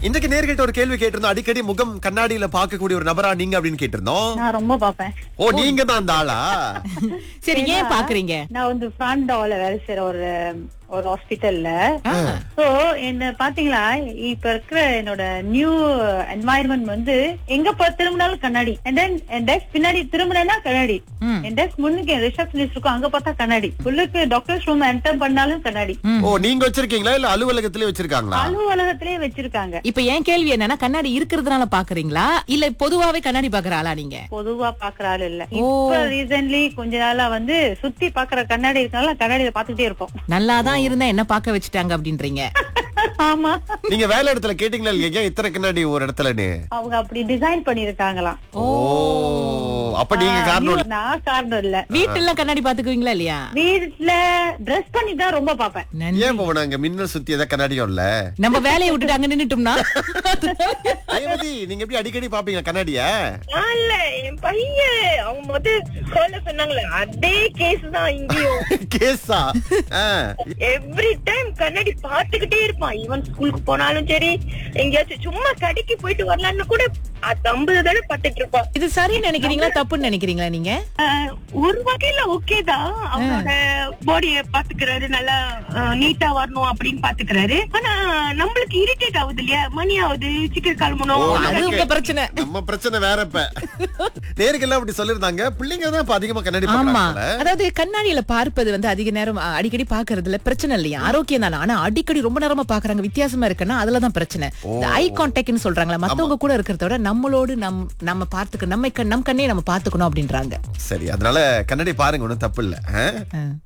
இன்றைக்கு நேர்கிட்ட ஒரு கேள்வி கேட்டிருந்தோம் அடிக்கடி முகம் கண்ணாடியில பார்க்கக்கூடிய ஒரு நபரா நீங்க அப்படின்னு கேட்டிருந்தோம் நான் ரொம்ப பாப்பேன் ஓ நீங்க தான் அந்த ஆளா சரி ஏன் பாக்குறீங்க நான் வந்து ஃப்ரண்ட் டோர்ல வேலை செய்யற ஒரு ஒரு ஹாஸ்பிட்டல்ல சோ என்ன பாத்தீங்களா இப்ப இருக்கிற என்னோட நியூ என்வாயர்மெண்ட் வந்து எங்க பா திரும்பினாலும் கண்ணாடி அண்ட் தென் என் டெஸ்க் பின்னாடி திரும்பினா கண்ணாடி ம். என் டெஸ்க் முன்னுக்கு ரிசப்ஷனிஸ்ட் இருக்கும் அங்க பார்த்தா கண்ணாடி உள்ளுக்கு டாக்டர்ஸ் ரூம் என்டர் பண்ணாலும் கண்ணாடி ஓ நீங்க வச்சிருக்கீங்களா இல்ல அலுவலகத்திலே வச்சிருக்காங்களா அலுவலகத்திலேயே வச்சிருக்காங்க இப்ப என் கேள்வி என்னன்னா கண்ணாடி இருக்கிறதுனால பாக்குறீங்களா இல்ல பொதுவாவே கண்ணாடி பாக்குற ஆளா நீங்க பொதுவா பாக்குற ஆள் இல்ல ஓ. இப்ப ரீசன்ட்லி கொஞ்ச நாளா வந்து சுத்தி பாக்குற கண்ணாடி இருக்கனால கண்ணாடியில பாத்துக்கிட்டே இருப்போம் நல்லாதான் இருந்தா என்ன பார்க்க வச்சுட்டாங்க அப்படின்றீங்க ஆமா நீங்க வேலை இடத்துல கேட்டீங்களா இல்லையா ஏன் இத்தனை கண்ணாடி ஒரு இடத்துலன்னு அவங்க அப்படி டிசைன் பண்ணிருக்காங்களாம் ஓ அப்ப நீங்க காரணம் இல்ல. நான் காரணம் இல்ல வீட்டுல கண்ணாடி பாத்துக்குவீங்களா இல்லையா வீட்டுல ட்ரெஸ் பண்ணி தான் ரொம்ப பாப்பேன் நன்றி. ஏன் போனாங்க மின்னல் சுத்தி எதாவது கண்ணாடியும் இல்ல நம்ம வேலையை விட்டுட்டு அங்க நின்னுட்டோம்னா ரேவதி நீங்க எப்படி அடிக்கடி பாப்பீங்க கண்ணாடிய நான் இல்ல என் பையன் அவங்க முத கால்ல சொன்னாங்களே அதே கேஸ் தான் இங்கேயும் கேஸா எவ்ரி டைம் கண்ணாடி பாத்துக்கிட்டே இருப்பான் ஈவன் ஸ்கூலுக்கு போனாலும் சரி எங்கேயாச்சும் சும்மா கடைக்கு போயிட்டு வரலான்னு கூட அது ஐம்பது தடவை பார்த்துட்டு இருப்பான் இது சரின்னு நினைக்கிறீங்களா தப்புன்னு நினைக்கிறீங்களா நீங்க ஆஹ், ஒரு வகையில ஓகே தான் அவனோட பாடிய பாத்துக்கிறாரு நல்லா நீட்டா வரணும் அப்படின்னு பாத்துக்கிறாரு ஆனா நம்மளுக்கு இரிட்டேட் ஆகுது இல்லையா மணி ஆகுது சீக்கிரம் கிளம்பணும் அது உங்க பிரச்சனை நம்ம பிரச்சனை வேற இப்ப நேருக்கெல்லாம் அப்படி சொல்லிருந்தாங்க பிள்ளைங்க தான் இப்ப அதிகமா கண்ணாடி ஆமா பாக்குறாங்கல்ல? அதாவது கண்ணாடியில பார்ப்பது வந்து அதிக நேரம் அ, அடிக்கடி பாக்குறதுல பிரச்சனை இல்லையா ஆரோக்கியம் தானே ஆனா அடிக்கடி ரொம்ப நேரமா பாக்குறாங்க வித்தியாசமா இருக்குன்னா அதுலதான் பிரச்சனை இந்த ஐ கான்டாக்ட்னு சொல்றாங்களா மத்தவங்க கூட இருக்கிறத விட நம்மளோடு நம் நம்ம பார்த்துக்க நம்ம கண்- நம் கண்ணே நம்ம பாத்துக்கணும் அப்படின்றாங்க சரி அதனால கண்ணாடி பாருங்க ஒண்ணும் தப்பு இல்ல ஆ? ஆ.